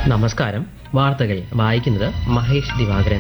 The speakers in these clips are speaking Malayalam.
നമസ്കാരം വാർത്തകൾ വായിക്കുന്നത് മഹേഷ് ദിവാകരൻ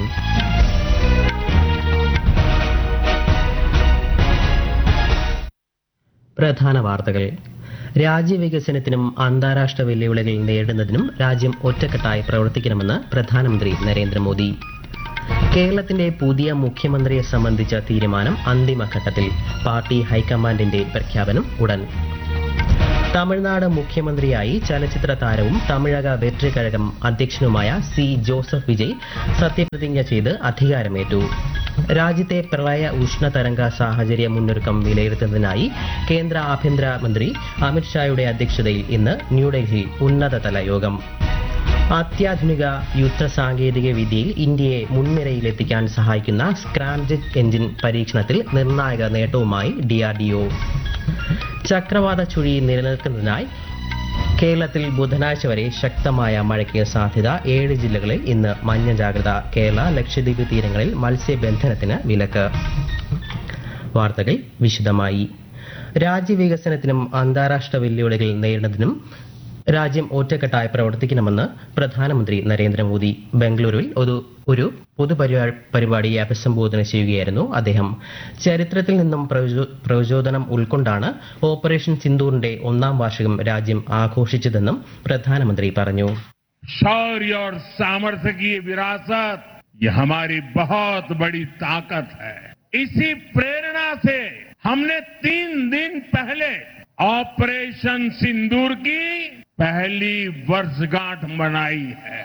പ്രധാന വാർത്തകൾ രാജ്യവികസനത്തിനും അന്താരാഷ്ട്ര വെല്ലുവിളികൾ നേരിടുന്നതിനും രാജ്യം ഒറ്റക്കെട്ടായി പ്രവർത്തിക്കണമെന്ന് പ്രധാനമന്ത്രി നരേന്ദ്രമോദി കേരളത്തിന്റെ പുതിയ മുഖ്യമന്ത്രിയെ സംബന്ധിച്ച തീരുമാനം അന്തിമഘട്ടത്തിൽ പാർട്ടി ഹൈക്കമാൻഡിന്റെ പ്രഖ്യാപനം ഉടൻ തമിഴ്നാട് മുഖ്യമന്ത്രിയായി ചലച്ചിത്ര താരവും തമിഴക വെട്രി കഴകം അധ്യക്ഷനുമായ സി ജോസഫ് വിജയ് സത്യപ്രതിജ്ഞ ചെയ്ത് അധികാരമേറ്റു രാജ്യത്തെ പ്രളയ ഉഷ്ണതരംഗ സാഹചര്യ മുന്നൊരുക്കം വിലയിരുത്തുന്നതിനായി കേന്ദ്ര ആഭ്യന്തര മന്ത്രി അമിത്ഷായുടെ അധ്യക്ഷതയിൽ ഇന്ന് ന്യൂഡൽഹിയിൽ ഉന്നതതല യോഗം അത്യാധുനിക യുദ്ധ സാങ്കേതിക വിദ്യയിൽ ഇന്ത്യയെ മുൻനിരയിലെത്തിക്കാൻ സഹായിക്കുന്ന സ്ക്രാംജെറ്റ് എഞ്ചിൻ പരീക്ഷണത്തിൽ നിർണായക നേട്ടവുമായി ഡിആർഡിഒ ചക്രവാത ചുഴി നിലനിൽക്കുന്നതിനായി കേരളത്തിൽ ബുധനാഴ്ച വരെ ശക്തമായ മഴയ്ക്ക് സാധ്യത ഏഴ് ജില്ലകളിൽ ഇന്ന് മഞ്ഞ ജാഗ്രത കേരള ലക്ഷദ്വീപ് തീരങ്ങളിൽ മത്സ്യബന്ധനത്തിന് വിലക്ക് വാർത്തകൾ വിശദമായി രാജ്യവികസനത്തിനും അന്താരാഷ്ട്ര വെല്ലുവിളികൾ നേരിടുന്നതിനും രാജ്യം ഒറ്റക്കെട്ടായി പ്രവർത്തിക്കണമെന്ന് പ്രധാനമന്ത്രി നരേന്ദ്രമോദി ബംഗളൂരുവിൽ ഒരു ഒരു പൊതുപരിപാ- പരിപാടിയെ അഭിസംബോധന ചെയ്യുകയായിരുന്നു അദ്ദേഹം ചരിത്രത്തിൽ നിന്നും പ്രചോ- പ്രചോദനം ഉൾക്കൊണ്ടാണ് ഓപ്പറേഷൻ സിന്ദൂറിന്റെ ഒന്നാം വാർഷികം രാജ്യം ആഘോഷിച്ചതെന്നും പ്രധാനമന്ത്രി പറഞ്ഞു शौर्य और सामर्थ्य की ये विरासत ये हमारी बहुत बड़ी ताकत है इसी प्रेरणा से हमने तीन दिन पहले ऑपरेशन सिंदूर की पहली वर्षगांठ मनाई है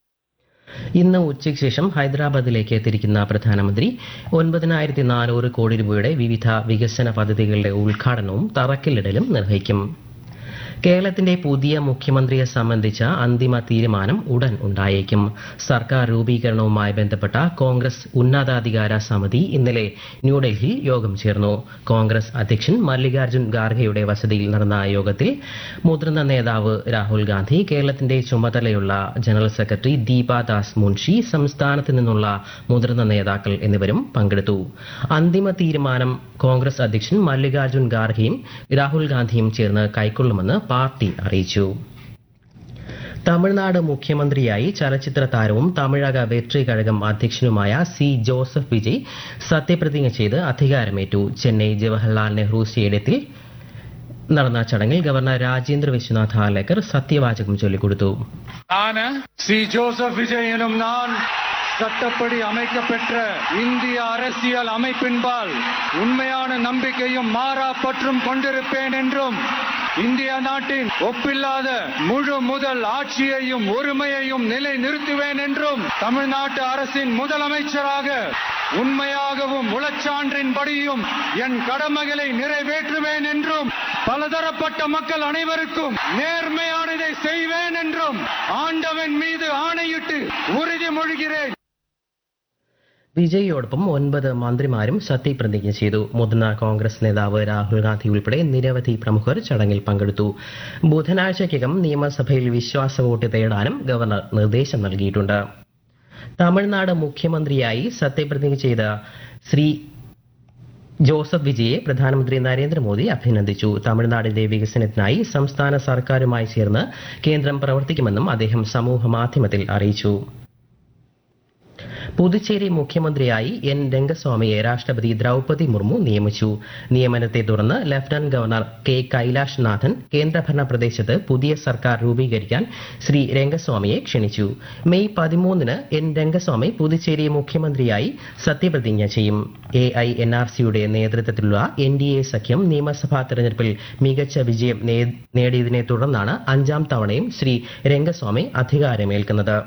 ഇന്ന് ഉച്ചയ്ക്ക് ശേഷം ഹൈദരാബാദിലേക്ക് തിരിക്കുന്ന പ്രധാനമന്ത്രി ഒൻപതിനായിരത്തി നാനൂറ് കോടി രൂപയുടെ വിവിധ വികസന പദ്ധതികളുടെ ഉദ്ഘാടനവും തറക്കല്ലിടലും നിർവഹിക്കും കേരളത്തിന്റെ പുതിയ മുഖ്യമന്ത്രിയെ സംബന്ധിച്ച അന്തിമ തീരുമാനം ഉടൻ ഉണ്ടായേക്കും സർക്കാർ രൂപീകരണവുമായി ബന്ധപ്പെട്ട കോൺഗ്രസ് ഉന്നതാധികാര സമിതി ഇന്നലെ ന്യൂഡൽഹിയിൽ യോഗം ചേർന്നു കോൺഗ്രസ് അധ്യക്ഷൻ മല്ലികാർജ്ജുൻ ഖാർഗെയുടെ വസതിയിൽ നടന്ന യോഗത്തിൽ മുതിർന്ന നേതാവ് രാഹുൽ ഗാന്ധി കേരളത്തിന്റെ ചുമതലയുള്ള ജനറൽ സെക്രട്ടറി ദീപാദാസ് മുൻഷി സംസ്ഥാനത്ത് നിന്നുള്ള മുതിർന്ന നേതാക്കൾ എന്നിവരും പങ്കെടുത്തു അന്തിമ തീരുമാനം കോൺഗ്രസ് അധ്യക്ഷൻ മല്ലികാർജ്ജുൻ ഖാർഗെയും രാഹുൽ ഗാന്ധിയും ചേർന്ന് കൈക്കൊള്ളുമെന്ന് പാർട്ടി അറിയിച്ചു തമിഴ്നാട് മുഖ്യമന്ത്രിയായി ചലച്ചിത്ര താരവും തമിഴക വെട്രി കഴകം അധ്യക്ഷനുമായ സി ജോസഫ് വിജയ് സത്യപ്രതിജ്ഞ ചെയ്ത് അധികാരമേറ്റു ചെന്നൈ ജവഹർലാൽ നെഹ്റു സ്റ്റേഡിയത്തിൽ നടന്ന ചടങ്ങിൽ ഗവർണർ രാജേന്ദ്ര വിശ്വനാഥ് ഹാലേക്കർ സത്യവാചകം ചൊല്ലിക്കൊടുത്തു நான் சி ஜோசப் விஜய் எனும் நான் சட்டப்படி அமைக்கப்பெற்ற இந்திய அரசியல் அமைப்பின்பால் உண்மையான நம்பிக்கையும் மாறா பற்றும் கொண்டிருப்பேன் என்றும் இந்திய நாட்டின் ஒப்பில்லாத முழு முதல் ஆட்சியையும் ஒருமையையும் நிலை நிறுத்துவேன் என்றும் தமிழ்நாட்டு அரசின் முதலமைச்சராக உண்மையாகவும் உளச்சான்றின்படியும் என் கடமைகளை நிறைவேற்றுவேன் என்றும் பலதரப்பட்ட மக்கள் அனைவருக்கும் நேர்மையானதை செய்வேன் என்றும் ஆண்டவன் மீது ஆணையிட்டு உறுதிமொழிகிறேன் വിജയിയോടൊപ്പം ഒൻപത് മന്ത്രിമാരും സത്യപ്രതിജ്ഞ ചെയ്തു മുതിർന്ന കോൺഗ്രസ് നേതാവ് രാഹുൽ ഗാന്ധി ഉൾപ്പെടെ നിരവധി പ്രമുഖർ ചടങ്ങിൽ പങ്കെടുത്തു ബുധനാഴ്ചയ്ക്കകം നിയമസഭയിൽ വിശ്വാസ വോട്ട് തേടാനും ഗവർണർ നിർദ്ദേശം നൽകിയിട്ടുണ്ട് തമിഴ്നാട് മുഖ്യമന്ത്രിയായി സത്യപ്രതിജ്ഞ ചെയ്ത ശ്രീ ജോസഫ് വിജയെ പ്രധാനമന്ത്രി നരേന്ദ്രമോദി അഭിനന്ദിച്ചു തമിഴ്നാടിന്റെ വികസനത്തിനായി സംസ്ഥാന സർക്കാരുമായി ചേർന്ന് കേന്ദ്രം പ്രവർത്തിക്കുമെന്നും അദ്ദേഹം സമൂഹ മാധ്യമത്തിൽ അറിയിച്ചു പുതുച്ചേരി മുഖ്യമന്ത്രിയായി എൻ രംഗസ്വാമിയെ രാഷ്ട്രപതി ദ്രൗപതി മുർമു നിയമിച്ചു നിയമനത്തെ തുടർന്ന് ലഫ്റ്റനന്റ് ഗവർണർ കെ കൈലാഷ് നാഥൻ കേന്ദ്രഭരണ പ്രദേശത്ത് പുതിയ സർക്കാർ രൂപീകരിക്കാൻ ശ്രീ രംഗസ്വാമിയെ ക്ഷണിച്ചു മെയ് പതിമൂന്നിന് എൻ രംഗസ്വാമി പുതുച്ചേരി മുഖ്യമന്ത്രിയായി സത്യപ്രതിജ്ഞ ചെയ്യും എ ഐ എൻ ആർ സിയുടെ നേതൃത്വത്തിലുള്ള എൻ ഡി എ സഖ്യം നിയമസഭാ തെരഞ്ഞെടുപ്പിൽ മികച്ച വിജയം നേ- നേടിയതിനെ തുടർന്നാണ് അഞ്ചാം തവണയും ശ്രീ രംഗസ്വാമി അധികാരമേൽക്കുന്നത്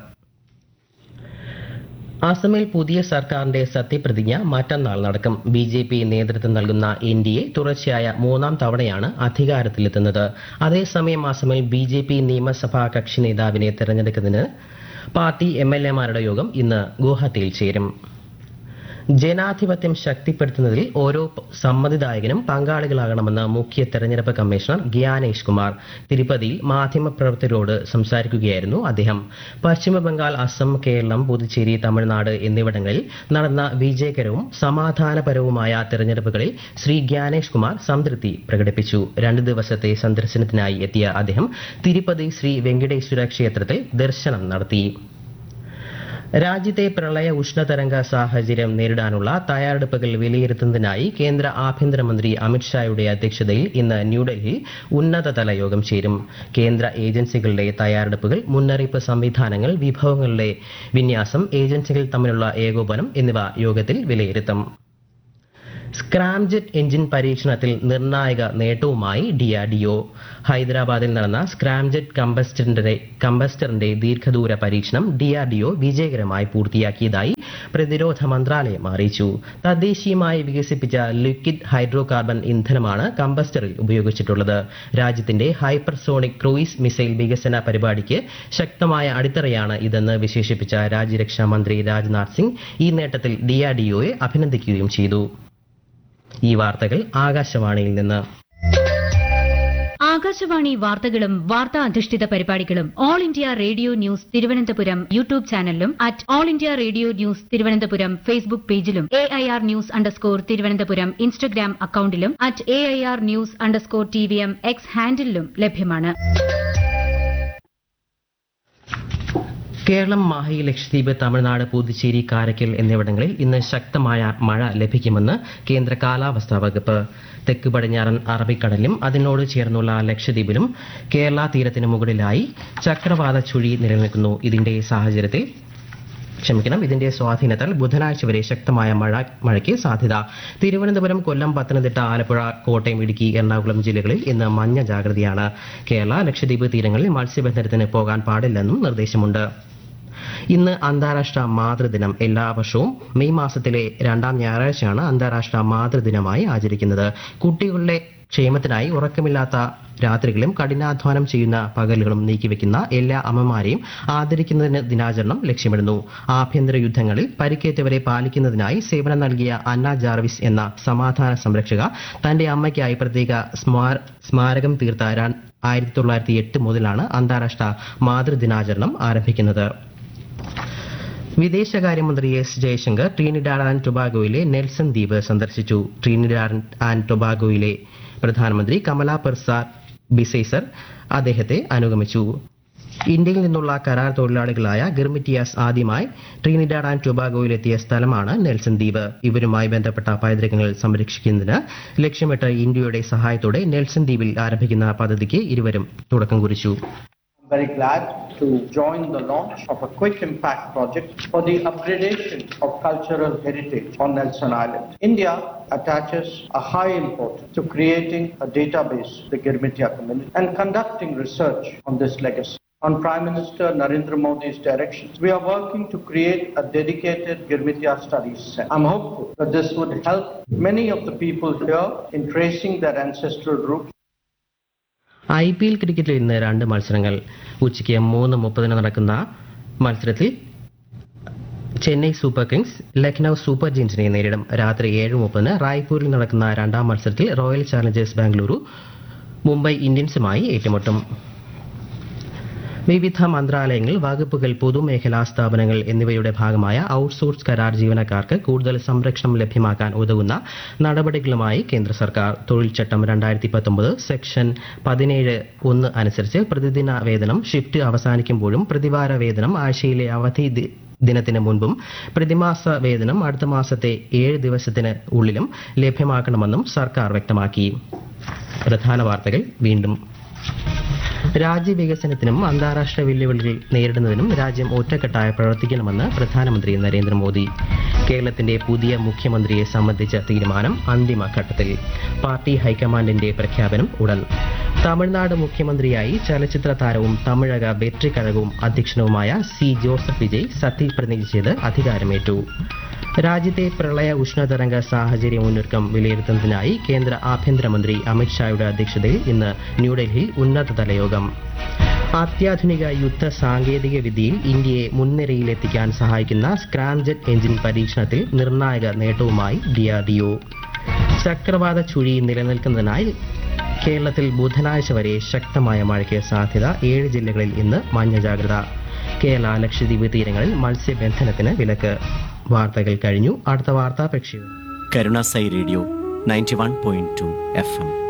അസമിൽ പുതിയ സർക്കാരിന്റെ സത്യപ്രതിജ്ഞ മറ്റന്നാൾ നടക്കും ബി ജെ പി നേതൃത്വം നൽകുന്ന എൻ ഡി എ തുടർച്ചയായ മൂന്നാം തവണയാണ് അധികാരത്തിലെത്തുന്നത് അതേസമയം അസമിൽ ബി ജെ പി നിയമസഭാ കക്ഷി നേതാവിനെ തെരഞ്ഞെടുക്കുന്നതിന് പാർട്ടി എം എൽ എമാരുടെ യോഗം ഇന്ന് ഗുവാഹത്തിയിൽ ചേരും ജനാധിപത്യം ശക്തിപ്പെടുത്തുന്നതിൽ ഓരോ പ- സമ്മതിദായകനും പങ്കാളികളാകണമെന്ന് മുഖ്യ തെരഞ്ഞെടുപ്പ് കമ്മീഷണർ ഗ്യാനേഷ് കുമാർ തിരുപ്പതിയിൽ മാധ്യമപ്രവർത്തകരോട് സംസാരിക്കുകയായിരുന്നു അദ്ദേഹം പശ്ചിമ ബംഗാൾ അസം കേരളം പുതുച്ചേരി തമിഴ്നാട് എന്നിവിടങ്ങളിൽ നടന്ന വിജയകരവും സമാധാനപരവുമായ തെരഞ്ഞെടുപ്പുകളിൽ ശ്രീ ഗ്യാനേഷ് കുമാർ സംതൃപ്തി പ്രകടിപ്പിച്ചു രണ്ട് ദിവസത്തെ സന്ദർശനത്തിനായി എത്തിയ അദ്ദേഹം തിരുപ്പതി ശ്രീ വെങ്കടേശ്വര ക്ഷേത്രത്തിൽ ദർശനം നടത്തി രാജ്യത്തെ പ്രളയ ഉഷ്ണതരംഗ സാഹചര്യം നേരിടാനുള്ള തയ്യാറെടുപ്പുകൾ വിലയിരുത്തുന്നതിനായി കേന്ദ്ര ആഭ്യന്തരമന്ത്രി അമിത്ഷായുടെ അധ്യക്ഷതയിൽ ഇന്ന് ന്യൂഡൽഹിയിൽ ഉന്നതതല യോഗം ചേരും കേന്ദ്ര ഏജൻസികളുടെ തയ്യാറെടുപ്പുകൾ മുന്നറിയിപ്പ് സംവിധാനങ്ങൾ വിഭവങ്ങളുടെ വിന്യാസം ഏജൻസികൾ തമ്മിലുള്ള ഏകോപനം എന്നിവ യോഗത്തിൽ വിലയിരുത്തും സ്ക്രാംജെറ്റ് എഞ്ചിൻ പരീക്ഷണത്തിൽ നിർണായക നേട്ടവുമായി ഡിആർഡിഒ ഹൈദരാബാദിൽ നടന്ന സ്ക്രാംജെറ്റ് കമ്പസ്റ്ററിന്റെ കമ്പസ്റ്ററിന്റെ ദീർഘദൂര പരീക്ഷണം ഡിആർഡിഒ വിജയകരമായി പൂർത്തിയാക്കിയതായി പ്രതിരോധ മന്ത്രാലയം അറിയിച്ചു തദ്ദേശീയമായി വികസിപ്പിച്ച ലിക്വിഡ് ഹൈഡ്രോ കാർബൺ ഇന്ധനമാണ് കമ്പസ്റ്ററിൽ ഉപയോഗിച്ചിട്ടുള്ളത് രാജ്യത്തിന്റെ ഹൈപ്പർസോണിക് ക്രൂയിസ് മിസൈൽ വികസന പരിപാടിക്ക് ശക്തമായ അടിത്തറയാണ് ഇതെന്ന് വിശേഷിപ്പിച്ച രാജ്യരക്ഷാ മന്ത്രി രാജ്നാഥ് സിംഗ് ഈ നേട്ടത്തിൽ ഡിആർഡിഒയെ അഭിനന്ദിക്കുകയും ചെയ്തു ഈ വാർത്തകൾ ആകാശവാണിയിൽ നിന്ന് ആകാശവാണി വാർത്തകളും വാർത്താ അധിഷ്ഠിത പരിപാടികളും All India Radio News Thiruvananthapuram YouTube ചാനലിലും at All India Radio News Thiruvananthapuram Facebook പേജിലും A I R news underscore Thiruvananthapuram Instagram അക്കൌണ്ടിലും at A I R news underscore T V M X ഹാൻഡിലും ലഭ്യമാണ് കേരളം മാഹി ലക്ഷദ്വീപ് തമിഴ്നാട് പുതുച്ചേരി കാരക്കൽ എന്നിവിടങ്ങളിൽ ഇന്ന് ശക്തമായ മഴ ലഭിക്കുമെന്ന് കേന്ദ്ര കാലാവസ്ഥാ വകുപ്പ് തെക്ക് പടിഞ്ഞാറൻ അറബിക്കടലിലും അതിനോട് ചേർന്നുള്ള ലക്ഷദ്വീപിലും കേരള തീരത്തിന് മുകളിലായി ചക്രവാത ചുഴി നിലനിൽക്കുന്നു ഇതിന്റെ സാഹചര്യത്തിൽ ക്ഷമിക്കണം ഇതിന്റെ സ്വാധീനത്താൽ ബുധനാഴ്ച വരെ ശക്തമായ മഴ മഴയ്ക്ക് സാധ്യത തിരുവനന്തപുരം കൊല്ലം പത്തനംതിട്ട ആലപ്പുഴ കോട്ടയം ഇടുക്കി എറണാകുളം ജില്ലകളിൽ ഇന്ന് മഞ്ഞ ജാഗ്രതയാണ് കേരള ലക്ഷദ്വീപ് തീരങ്ങളിൽ മത്സ്യബന്ധനത്തിന് പോകാൻ പാടില്ലെന്നും നിർദ്ദേശമുണ്ട് ഇന്ന് അന്താരാഷ്ട്ര മാതൃദിനം എല്ലാ വർഷവും മെയ് മാസത്തിലെ രണ്ടാം ഞായറാഴ്ചയാണ് അന്താരാഷ്ട്ര മാതൃദിനമായി ആചരിക്കുന്നത് കുട്ടികളുടെ ക്ഷേമത്തിനായി ഉറക്കമില്ലാത്ത രാത്രികളും കഠിനാധ്വാനം ചെയ്യുന്ന പകലുകളും നീക്കിവെക്കുന്ന എല്ലാ അമ്മമാരെയും ആദരിക്കുന്നതിന് ദിനാചരണം ലക്ഷ്യമിടുന്നു ആഭ്യന്തര യുദ്ധങ്ങളിൽ പരിക്കേറ്റവരെ പാലിക്കുന്നതിനായി സേവനം നൽകിയ അന്ന ജാർവിസ് എന്ന സമാധാന സംരക്ഷക തന്റെ അമ്മയ്ക്കായി പ്രത്യേക സ്മാര- സ്മാരകം തീർത്ത ആയിരത്തി തൊള്ളായിരത്തി എട്ട് മുതലാണ് അന്താരാഷ്ട്ര മാതൃദിനാചരണം ആരംഭിക്കുന്നത് വിദേശകാര്യമന്ത്രി എസ് ജയശങ്കർ ട്രീനിഡാഡ് ആൻഡ് ടൊബാഗോയിലെ നെൽസൺ ദ്വീപ് സന്ദർശിച്ചു ട്രീനിഡാഡ് ആൻഡ് ടൊബാഗോയിലെ പ്രധാനമന്ത്രി കമല പെർസാർ ബിസൈസർ അദ്ദേഹത്തെ അനുഗമിച്ചു ഇന്ത്യയിൽ നിന്നുള്ള കരാർ തൊഴിലാളികളായ ഗിർമിറ്റിയാസ് ആദ്യമായി ട്രീനിഡാഡ് ആൻഡ് ടൊബാഗോയിലെത്തിയ സ്ഥലമാണ് നെൽസൺ ദ്വീപ് ഇവരുമായി ബന്ധപ്പെട്ട പൈതൃകങ്ങൾ സംരക്ഷിക്കുന്നതിന് ലക്ഷ്യമിട്ട് ഇന്ത്യയുടെ സഹായത്തോടെ നെൽസൺ ദ്വീപിൽ ആരംഭിക്കുന്ന പദ്ധതിക്ക് ഇരുവരും തുടക്കം കുറിച്ചു I'm very glad to join the launch of a quick impact project for the upgradation of cultural heritage on Nelson Island. India attaches a high importance to creating a database, the Girmitia community, and conducting research on this legacy. On Prime Minister Narendra Modi's directions, we are working to create a dedicated Girmitia studies center. I'm hopeful that this would help many of the people here in tracing their ancestral roots I P L ക്രിക്കറ്റിൽ ഇന്ന് രണ്ട് മത്സരങ്ങൾ ഉച്ചയ്ക്ക് മൂന്ന് മുപ്പതിന് നടക്കുന്ന മത്സരത്തിൽ Chennai Super Kings Lucknow Super ജയൻസിനെ നേരിടും രാത്രി ഏഴ് മുപ്പതിന് റായ്പൂരിൽ നടക്കുന്ന രണ്ടാം മത്സരത്തിൽ റോയൽ ചാലഞ്ചേഴ്സ് ബാംഗ്ലൂരു മുംബൈ ഇന്ത്യൻസുമായി ഏറ്റുമുട്ടും വിവിധ മന്ത്രാലയങ്ങൾ വകുപ്പുകൾ പൊതുമേഖലാ സ്ഥാപനങ്ങൾ എന്നിവയുടെ ഭാഗമായ ഔട്ട്സോഴ്സ് കരാർ ജീവനക്കാർക്ക് കൂടുതൽ സംരക്ഷണം ലഭ്യമാക്കാൻ ഉതകുന്ന നടപടികളുമായി കേന്ദ്ര സർക്കാർ തൊഴിൽ ചട്ടം രണ്ടായിരത്തി പത്തൊമ്പത് സെക്ഷൻ പതിനേഴ് ഒന്ന് അനുസരിച്ച് പ്രതിദിന വേതനം ഷിഫ്റ്റ് അവസാനിക്കുമ്പോഴും പ്രതിവാര വേതനം ആഴ്ചയിലെ അവധി ദി- ദിനത്തിന് മുൻപും പ്രതിമാസ വേതനം അടുത്ത മാസത്തെ ഏഴ് ദിവസത്തിന് ഉള്ളിലും ലഭ്യമാക്കണമെന്നും സർക്കാർ വ്യക്തമാക്കി പ്രധാന വാർത്തകൾ വീണ്ടും രാജ്യവികസനത്തിനും അന്താരാഷ്ട്ര വെല്ലുവിളികൾ നേരിടുന്നതിനും രാജ്യം ഒറ്റക്കെട്ടായി പ്രവർത്തിക്കണമെന്ന് പ്രധാനമന്ത്രി നരേന്ദ്രമോദി കേരളത്തിന്റെ പുതിയ മുഖ്യമന്ത്രിയെ സംബന്ധിച്ച തീരുമാനം അന്തിമഘട്ടത്തിൽ പാർട്ടി ഹൈക്കമാൻഡിന്റെ പ്രഖ്യാപനം ഉടൻ തമിഴ്നാട് മുഖ്യമന്ത്രിയായി ചലച്ചിത്ര താരവും തമിഴക വെട്രി കഴകവും അധ്യക്ഷനുമായ സി ജോസഫ് വിജയ് സത്യപ്രതിജ്ഞ ചെയ്ത് അധികാരമേറ്റു രാജ്യത്തെ പ്രളയ ഉഷ്ണതരംഗ സാഹചര്യ മുന്നൊരുക്കം വിലയിരുത്തുന്നതിനായി കേന്ദ്ര ആഭ്യന്തരമന്ത്രി അമിത്ഷായുടെ അധ്യക്ഷതയിൽ ഇന്ന് ന്യൂഡൽഹിയിൽ ഉന്നതതല യോഗം അത്യാധുനിക യുദ്ധ സാങ്കേതിക വിദ്യയിൽ ഇന്ത്യയെ മുൻനിരയിലെത്തിക്കാൻ സഹായിക്കുന്ന സ്ക്രാംജെറ്റ് എഞ്ചിൻ പരീക്ഷണത്തിൽ നിർണായക നേട്ടവുമായി ഡിആർഡിഒ ചക്രവാത ചുഴി നിലനിൽക്കുന്നതിനാൽ കേരളത്തിൽ ബുധനാഴ്ച വരെ ശക്തമായ മഴയ്ക്ക് സാധ്യത ഏഴ് ജില്ലകളിൽ ഇന്ന് മഞ്ഞ ജാഗ്രത കേരള ലക്ഷദ്വീപ് തീരങ്ങളിൽ മത്സ്യബന്ധനത്തിന് വിലക്ക് വാർത്തകൾ കഴിഞ്ഞു അടുത്ത വാർത്താ പ്രക്ഷേപണം Karunasai radio ninety one point two F M